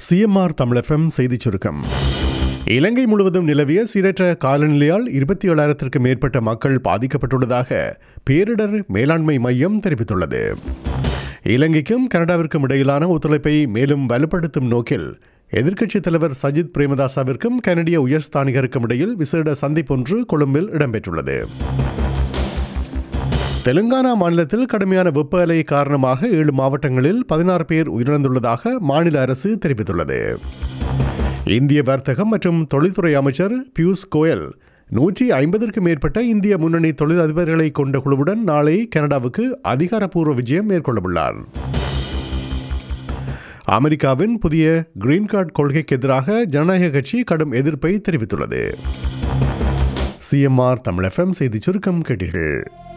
CMR தமிழகம் செய்திச் சுருக்கம் இலங்கை முழுவதும் நிலவிய சீரற்ற காலநிலையால் இருபத்தி ஏழாயிரத்திற்கு மேற்பட்ட மக்கள் பாதிக்கப்பட்டுள்ளதாக பேரிடர் மேலாண்மை மையம் தெரிவித்துள்ளது இலங்கைக்கும் கனடாவிற்கும் இடையிலான ஒத்துழைப்பை மேலும் வலுப்படுத்தும் நோக்கில் எதிர்க்கட்சித் தலைவர் சஜித் பிரேமதாசாவிற்கும் கனடிய உயர்ஸ்தானிகருக்கும் இடையில் விசேட சந்திப்பொன்று கொழும்பில் இடம்பெற்றுள்ளது தெலுங்கானா மாநிலத்தில் கடுமையான வெப்ப அலை காரணமாக ஏழு மாவட்டங்களில் பதினாறு பேர் உயிரிழந்துள்ளதாக மாநில அரசு தெரிவித்துள்ளது இந்திய வர்த்தகம் மற்றும் தொழில்துறை அமைச்சர் பியூஷ் கோயல் நூற்றி ஐம்பதற்கும் மேற்பட்ட இந்திய முன்னணி தொழிலதிபர்களை கொண்ட குழுவுடன் நாளை கனடாவுக்கு அதிகாரப்பூர்வ விஜயம் மேற்கொள்ளவுள்ளார் அமெரிக்காவின் புதிய கிரீன் கார்டு கொள்கைக்கு எதிராக ஜனநாயக கட்சி கடும் எதிர்ப்பை தெரிவித்துள்ளது சிஎம்ஆர் தமிழ் எஃப்எம் செய்திச் சுருக்கம் கேட்டீர்கள்